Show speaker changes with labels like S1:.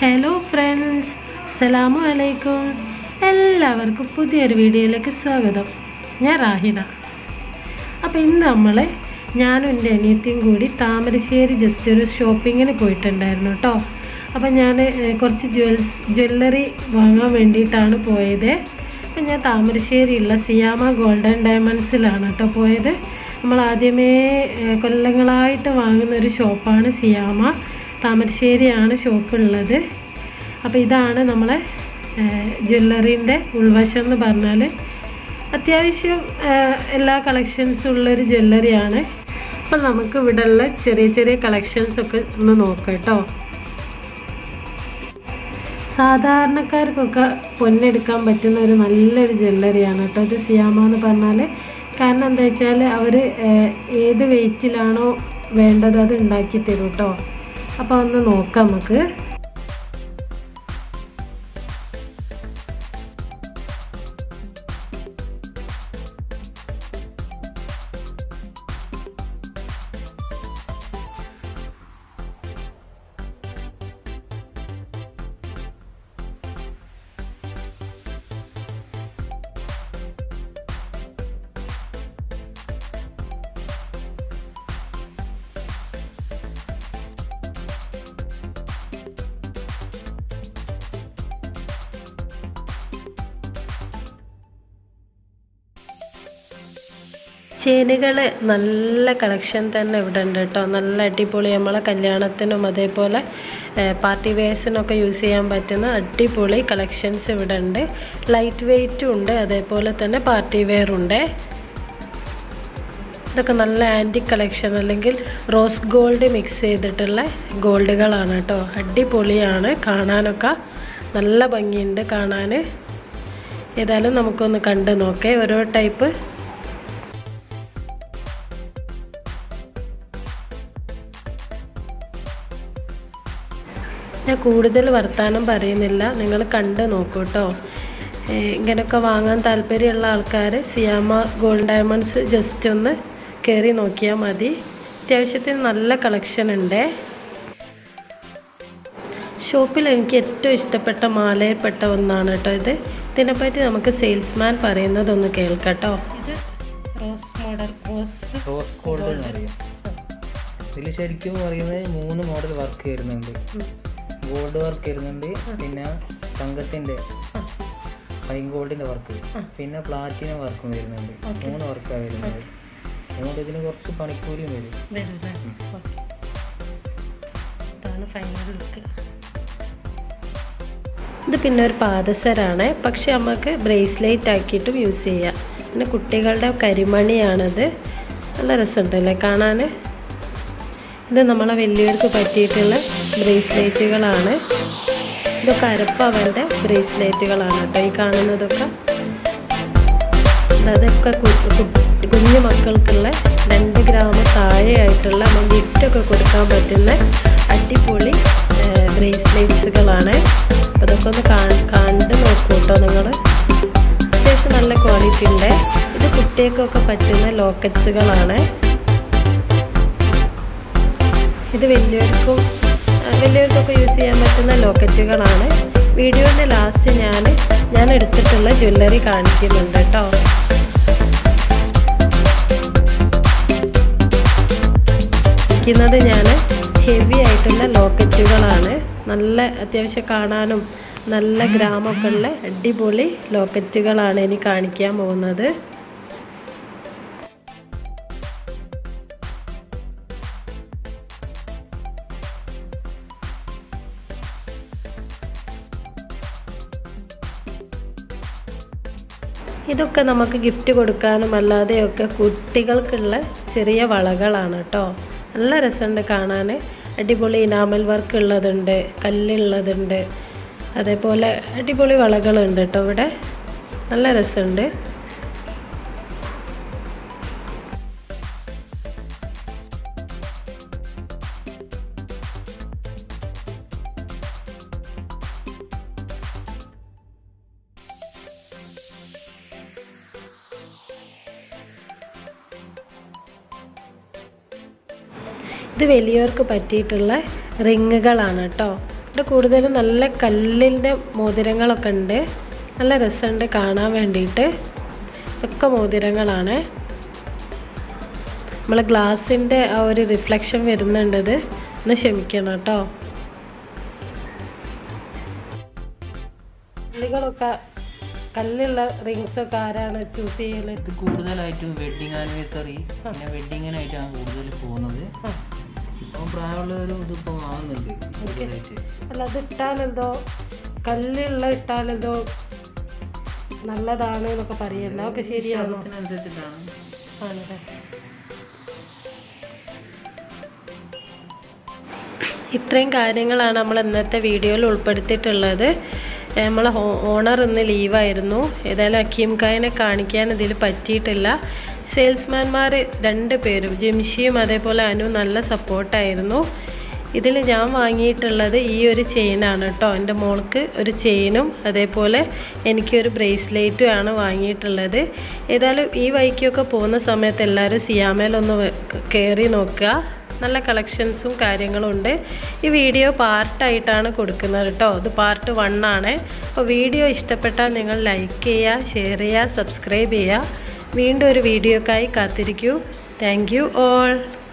S1: hello friends അസ്സലാമു അലൈക്കും എല്ലാവർക്കും പുതിയൊരു വീഡിയോയിലേക്ക് സ്വാഗതം ഞാൻ റാഹിന അപ്പോൾ ഇന്ന് നമ്മൾ ഞാനും എൻ്റെ അനിയത്തിയും കൂടി താമരശ്ശേരി ജസ്റ്റ് ഒരു ഷോപ്പിങ്ങിന് പോയിട്ടുണ്ടായിരുന്നു കേട്ടോ അപ്പോൾ ഞാൻ ഏഹ്, കുറച്ച് ജ്വൽസ് ജ്വല്ലറി വാങ്ങാൻ വേണ്ടിയിട്ടാണ് പോയത് അപ്പം ഞാൻ താമരശ്ശേരിയുള്ള സിയാമ ഗോൾഡൻ ഡയമണ്ട്സിലാണ് കേട്ടോ പോയത് നമ്മൾ ആദ്യമേ ഏഹ്, കൊല്ലങ്ങളായിട്ട് വാങ്ങുന്ന ഒരു ഷോപ്പാണ് സിയാമ താമരശ്ശേരിയാണ് ഷോപ്പുള്ളത് അപ്പോൾ ഇതാണ് നമ്മളെ ജ്വല്ലറീൻ്റെ ഉൾവശം എന്ന് പറഞ്ഞാൽ അത്യാവശ്യം ഏഹ്, എല്ലാ കളക്ഷൻസും ഉള്ളൊരു ജ്വല്ലറിയാണ് അപ്പം നമുക്ക് ഇവിടെ ഉള്ള ചെറിയ ചെറിയ കളക്ഷൻസ് ഒക്കെ ഒന്ന് നോക്കാം കേട്ടോ സാധാരണക്കാർക്കൊക്കെ പൊന്നെടുക്കാൻ പറ്റുന്ന ഒരു നല്ലൊരു ജ്വല്ലറിയാണ് കേട്ടോ ഇത് സിയാമ എന്ന് പറഞ്ഞാൽ കാരണം എന്താ വെച്ചാൽ അവർ ഏത് വെയിറ്റിലാണോ വേണ്ടത് അത് ഉണ്ടാക്കി തരും കേട്ടോ അപ്പോൾ ഒന്ന് നോക്കാം നമുക്ക് ചെയിനുകൾ നല്ല കളക്ഷൻ തന്നെ ഇവിടെ ഉണ്ട് കേട്ടോ നല്ല അടിപൊളി നമ്മളെ കല്യാണത്തിനും അതേപോലെ പാർട്ടി വെയർസിനൊക്കെ യൂസ് ചെയ്യാൻ പറ്റുന്ന അടിപൊളി കളക്ഷൻസ് ഇവിടെ ഉണ്ട് ലൈറ്റ് വെയ്റ്റും ഉണ്ട് അതേപോലെ തന്നെ പാർട്ടി വെയർ ഉണ്ട് ഇതൊക്കെ നല്ല ആൻറ്റിക് കളക്ഷൻ അല്ലെങ്കിൽ റോസ് ഗോൾഡ് മിക്സ് ചെയ്തിട്ടുള്ള ഗോൾഡുകളാണ് കേട്ടോ അടിപൊളിയാണ് കാണാനൊക്കെ നല്ല ഭംഗിയുണ്ട് കാണാൻ ഏതായാലും നമുക്കൊന്ന് കണ്ട് നോക്കേ ഓരോ ടൈപ്പ് ഞാൻ കൂടുതൽ വർത്തമാനം പറയുന്നില്ല നിങ്ങൾ കണ്ട് നോക്കൂ കേട്ടോ ഇങ്ങനെയൊക്കെ വാങ്ങാൻ താല്പര്യമുള്ള ആൾക്കാർ സിയാമ ഗോൾഡ് ഡയമണ്ട്സ് ജസ്റ്റ് ഒന്ന് കയറി നോക്കിയാൽ മതി അത്യാവശ്യത്തിന് നല്ല കളക്ഷൻ ഉണ്ട് ഷോപ്പിൽ എനിക്ക് ഏറ്റവും ഇഷ്ടപ്പെട്ട മാലയിൽപ്പെട്ട ഒന്നാണ് കേട്ടോ ഇത് ഇതിനെപ്പറ്റി നമുക്ക് സെയിൽസ്മാൻ പറയുന്നതൊന്ന് കേൾക്കട്ടോ ഇത് rose model rose
S2: rose gold എന്ന് പറയും ഇതിൽ ശരിക്കും പറയുന്നത് മൂന്ന് മോഡൽ വർക്ക് വരുന്നുണ്ട് ഗോൾഡ് വർക്ക് വരുന്നുണ്ട് പിന്നെ തങ്കത്തിന്റെ ഫൈൻ ഗോൾഡിന്റെ വർക്ക് പിന്നെ പ്ലാറ്റിനം വർക്കും വരുന്നുണ്ട് മൂന്ന് വർക്കാണ് വരുന്നത് അതുകൊണ്ട് ഇതിന് കുറച്ച് പണിക്കൂലിയും വരും
S1: വരുന്നത് ഇതാണ് ഫൈനൽ ലുക്ക് ഇത് പിന്നെ ഒരു പാദസരാണ് പക്ഷെ നമുക്ക് ബ്രേസ്ലെറ്റ് ആക്കിയിട്ടും യൂസ് ചെയ്യാം പിന്നെ കുട്ടികളുടെ കരിമണിയാണിത് നല്ല രസമുണ്ടല്ലേ കാണാൻ ഇത് നമ്മളെ വലിയവർക്ക് പറ്റിയിട്ടുള്ള ബ്രേസ്ലെറ്റുകളാണ് ഇതൊക്കെ അരപ്പവൻ്റെ ബ്രേസ്ലെറ്റുകളാണ് കേട്ടോ ഈ കാണുന്നതൊക്കെ അതൊക്കെ കു- കു- കുഞ്ഞു മക്കൾക്കുള്ള രണ്ട് ഗ്രാം താഴെയായിട്ടുള്ള നമ്മൾ ഗിഫ്റ്റൊക്കെ കൊടുക്കാൻ പറ്റുന്ന അടിപൊളി ബ്രേസ്ലെറ്റ്സുകളാണ് അപ്പോൾ അതൊക്കെ ഒന്ന് കാ- കണ്ട് നോക്കൂ കേട്ടോ നിങ്ങൾ അത്യാവശ്യം നല്ല ക്വാളിറ്റി ഉണ്ട് ഇത് കുട്ടികൾക്കൊക്കെ പറ്റുന്ന ലോക്കറ്റ്സുകളാണ് ഇത് വലിയവർക്കും ആ, വലിയവർക്കൊക്കെ യൂസ് ചെയ്യാൻ പറ്റുന്ന ലോക്കറ്റുകളാണ് വീഡിയോയുടെ ലാസ്റ്റ് ഞാൻ ഞാൻ എടുത്തിട്ടുള്ള ജ്വല്ലറി കാണിക്കുന്നുണ്ട് കേട്ടോ ക്കുന്നത് ഞാൻ ഹെവി ആയിട്ടുള്ള ലോക്കറ്റുകളാണ് നല്ല അത്യാവശ്യം കാണാനും നല്ല ഗ്രാമൊക്കെ ഉള്ള അടിപൊളി ലോക്കറ്റുകളാണ് ഇനി കാണിക്കാൻ പോകുന്നത് ഇതൊക്കെ നമുക്ക് ഗിഫ്റ്റ് കൊടുക്കാനും അല്ലാതെയൊക്കെ കുട്ടികൾക്കുള്ള ചെറിയ വളകളാണ് കേട്ടോ നല്ല രസമുണ്ട് കാണാൻ അടിപൊളി ഇനാമൽ വർക്ക് ഉള്ളതുണ്ട് കല്ലുള്ളതുണ്ട് അതേപോലെ അടിപൊളി വളകളുണ്ട് കേട്ടോ ഇവിടെ നല്ല രസമുണ്ട് ഇത് വലിയവർക്ക് പറ്റിയിട്ടുള്ള റിങ്ങുകളാണ് കേട്ടോ ഇവിടെ കൂടുതലും നല്ല കല്ലിൻ്റെ മോതിരങ്ങളൊക്കെ ഉണ്ട് നല്ല രസമുണ്ട് കാണാൻ വേണ്ടിയിട്ട് ഒക്കെ മോതിരങ്ങളാണ് നമ്മളെ ഗ്ലാസിൻ്റെ ആ ഒരു റിഫ്ലക്ഷൻ വരുന്നുണ്ടത് ഒന്ന് ക്ഷമിക്കണം കേട്ടോ കല്ലുകളൊക്കെ കല്ലുള്ള റിങ്സ് ഒക്കെ ആരാണ് ചൂസ് ചെയ്യല്
S2: ഇത് കൂടുതലായിട്ടും വെഡിങ് ആനിവേഴ്സറി പിന്നെ വെഡിങ്ങിനായിട്ടാണ് കൂടുതൽ പോകുന്നത്
S1: ആ
S2: ഇപ്പം പ്രായമുള്ളവരും ഇതിപ്പം വാങ്ങുന്നുണ്ട് കൂടുതലായിട്ട്
S1: അല്ല അത് ഇട്ടാലെന്തോ കല്ലുള്ള ഇട്ടാലെന്തോ നല്ലതാണ് എന്നൊക്കെ പറയല്ലോ ഒക്കെ ശരിയാണോ
S2: അതിനനുസരിച്ചിട്ടാണ്
S1: ആണല്ലേ ഇത്രയും കാര്യങ്ങളാണ് നമ്മൾ ഇന്നത്തെ വീഡിയോയിൽ ഉൾപ്പെടുത്തിയിട്ടുള്ളത് നമ്മളെ ഓണർ ഇന്ന് ലീവായിരുന്നു ഏതായാലും അക്കീം ഖാനെ കാണിക്കാൻ ഇതിൽ പറ്റിയിട്ടില്ല സെയിൽസ്മാൻമാർ രണ്ട് പേരും ജിംഷിയും അതേപോലെ അനു നല്ല സപ്പോർട്ടായിരുന്നു ഇതിൽ ഞാൻ വാങ്ങിയിട്ടുള്ളത് ഈ ഒരു ചെയിനാണ് കേട്ടോ എൻ്റെ മോൾക്ക് ഒരു ചെയിനും അതേപോലെ എനിക്കൊരു ബ്രേസ്ലെറ്റും ആണ് വാങ്ങിയിട്ടുള്ളത് ഏതായാലും ഈ വൈക്കൊക്കെ പോകുന്ന സമയത്ത് എല്ലാവരും സിയാമേലൊന്ന് കയറി നോക്കുക നല്ല കളക്ഷൻസും കാര്യങ്ങളും ഉണ്ട് ഈ വീഡിയോ പാർട്ടായിട്ടാണ് കൊടുക്കുന്നത് കേട്ടോ ഇത് പാർട്ട് വൺ ആണ് അപ്പോൾ വീഡിയോ ഇഷ്ടപ്പെട്ടാൽ നിങ്ങൾ ലൈക്ക് ചെയ്യുക ഷെയർ ചെയ്യുക സബ്സ്ക്രൈബ് ചെയ്യുക വീണ്ടും ഒരു വീഡിയോക്കായി കാത്തിരിക്കൂ താങ്ക് യു ഓൾ